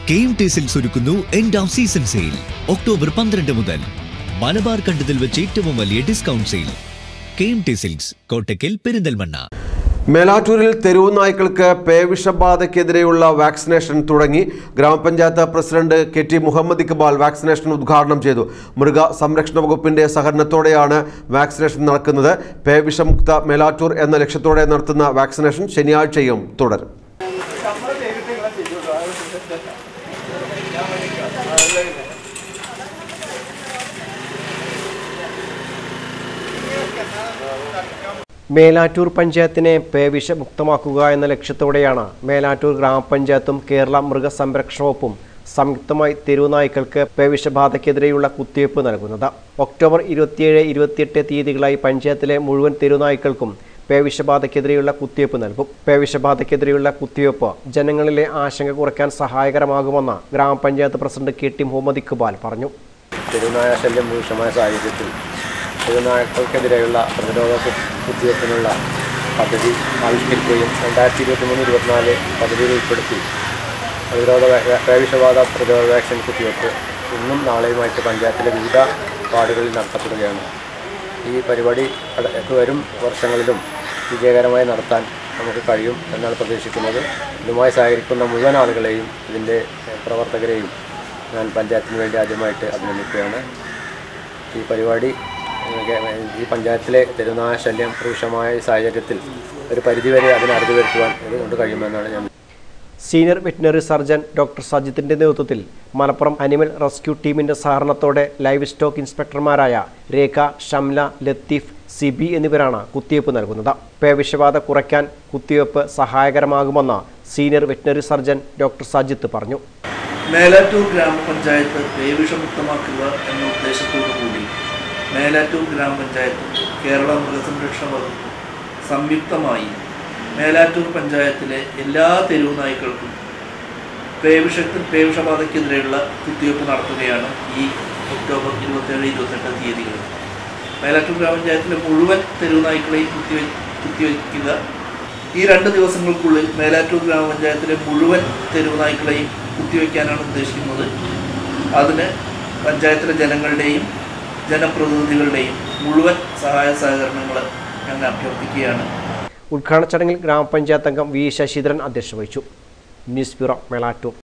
K M T silks ഒരുക്കുന്നു end of season sale October പന്ത്രണ്ട് മുതൽ മലബാർ കണ്ടതിൽ വെച്ച് ഏറ്റവും വലിയ discount sale K M T silks Kottakkal Perinthalmanna മേലാറ്റൂരിൽ തെരുവു നായ്ക്കൾക്ക് പേവിഷബാധയ്ക്കെതിരെയുള്ള വാക്സിനേഷൻ തുടങ്ങി ഗ്രാമപഞ്ചായത്ത് president K T Muhammad Iqbal vaccination ഉദ്ഘാടനം ചെയ്തു മൃഗ സംരക്ഷണ വകുപ്പിന്റെ സഹകരണത്തോടെയാണ് വാക്സിനേഷൻ നടക്കുന്നത് പേവിഷമുക്ത മേലാറ്റൂർ എന്ന ലക്ഷ്യത്തോടെ നടത്തുന്ന വാക്സിനേഷൻ ശനിയാഴ്ചയും തുടരും മേലാറ്റൂർ പഞ്ചായത്തിനെ പേവിഷമുക്തമാക്കുക എന്ന ലക്ഷ്യത്തോടെയാണ് മേലാറ്റൂർ ഗ്രാമപഞ്ചായത്തും കേരള മൃഗസംരക്ഷണ വകുപ്പും സംയുക്തമായി തെരുവുനായ്ക്കൾക്ക് പേവിഷബാധയ്ക്കെതിരെയുള്ള കുത്തിവയ്പ് നൽകുന്നത് ഒക്ടോബർ ഇരുപത്തിയേഴ് ഇരുപത്തിയെട്ട് തീയതികളായി പഞ്ചായത്തിലെ മുഴുവൻ തെരുവുനായ്ക്കൾക്കും പേവിഷബാധയ്ക്കെതിരെയുള്ള കുത്തിവയ്പ് നൽകും പേവിഷബാധയ്ക്കെതിരെയുള്ള കുത്തിവയ്പ് ജനങ്ങളിലെ ആശങ്ക കുറയ്ക്കാൻ സഹായകരമാകുമെന്ന് ഗ്രാമപഞ്ചായത്ത് president K T Muhammad Iqbal പറഞ്ഞു തെരുവുനായ ശല്യം രൂക്ഷമായ സാഹചര്യത്തിൽ തെരുവുനായകൾക്കെതിരെയുള്ള പ്രതിരോധ കു- കുത്തിവയ്പ്പിനുള്ള പദ്ധതി ആവിഷ്കരിക്കുകയും രണ്ടായിരത്തി ഇരുപത്തി മൂന്ന് ഇരുപത്തിനാല് പദ്ധതിയിൽ ഉൾപ്പെടുത്തി പ്രതിരോധ വാ- വാ- പേവിഷബാധ പ്രതിരോധ വാക്സിൻ കുത്തിവയ്പ്പ് ഇന്നും നാളെയുമായിട്ട് പഞ്ചായത്തിലെ വിവിധ വാർഡുകളിൽ നടത്തപ്പെടുകയാണ് ഈ പരിപാടി അട- വരും വർഷങ്ങളിലും വിജയകരമായി നടത്താൻ നമുക്ക് കഴിയും എന്നാണ് പ്രതീക്ഷിക്കുന്നത് ഇതുമായി സഹകരിക്കുന്ന മുഴുവൻ ആളുകളെയും ഇതിൻ്റെ എഹ്, പ്രവർത്തകരെയും ഞാൻ പഞ്ചായത്തിന് വേണ്ടി ആദ്യമായിട്ട് അഭിനന്ദിക്കുകയാണ് ഈ പരിപാടി ഏഹ്, ഗ- ഈ പഞ്ചായത്തിലെ തെരുനായ ശല്യം രൂക്ഷമായ ഈ സാഹചര്യത്തിൽ ഒരു പരിധിവരെ അതിനെ അറുതി വരുത്തുവാൻ ഇതുകൊണ്ട് കഴിയുമെന്നാണ് ഞാൻ സീനിയർ വെറ്റിനറി സർജൻ ഡോക്ടർ സജിത്തിന്റെ നേതൃത്വത്തിൽ മലപ്പുറം അനിമൽ റെസ്ക്യൂ ടീമിന്റെ സഹകരണത്തോടെ ലൈവ് സ്റ്റോക്ക് ഇൻസ്പെക്ടർമാരായ രേഖ ഷംല ലത്തീഫ് സിബി എന്നിവരാണ് കുത്തിവയ്പ് നൽകുന്നത് പേവിഷബാധ കുറയ്ക്കാൻ കുത്തിവയ്പ് സഹായകരമാകുമെന്ന് senior veterinary surgeon doctor Sajith പറഞ്ഞു മേലാറ്റൂർ ഗ്രാമപഞ്ചായത്ത് പേവിഷമുക്തമാക്കുക എന്ന ഉദ്ദേശത്തോടു കൂടി മേലാറ്റൂർ ഗ്രാമപഞ്ചായത്തും കേരള മൃഗസംരക്ഷണ വകുപ്പും സംയുക്തമായി മേലാറ്റൂർ പഞ്ചായത്തിലെ എല്ലാ തെരുവ് നായ്ക്കൾക്കും പേവിഷത്തിൽ പേവിഷബാധയ്ക്കെതിരെയുള്ള കുത്തിവയ്പ്പ് നടത്തുകയാണ് ഈ ഒക്ടോബർ ഇരുപത്തേഴ് ഇരുപത്തെട്ട് തീയതികളിൽ മേലാറ്റൂർ ഗ്രാമപഞ്ചായത്തിലെ മുഴുവൻ തെരുവ് നായ്ക്കളെയും കുത്തിവെ കുത്തിവയ്ക്കുക ഈ രണ്ട് ദിവസങ്ങൾക്കുള്ളിൽ മേലാറ്റൂർ ഗ്രാമപഞ്ചായത്തിലെ മുഴുവൻ തെരുവ് നായ്ക്കളെയും കുത്തിവയ്ക്കാനാണ് ഉദ്ദേശിക്കുന്നത് അതിന് പഞ്ചായത്തിലെ ജനങ്ങളുടെയും ജനപ്രതിനിധികളുടെയും മുഴുവൻ സഹായ സഹകരണങ്ങൾ ഞങ്ങൾ അഭ്യർത്ഥിക്കുകയാണ് ഉദ്ഘാടന ചടങ്ങിൽ ഗ്രാമപഞ്ചായത്ത് അംഗം വി ശശിധരൻ അധ്യക്ഷത വഹിച്ചു ന്യൂസ് ബ്യൂറോ മേളാറ്റൂർ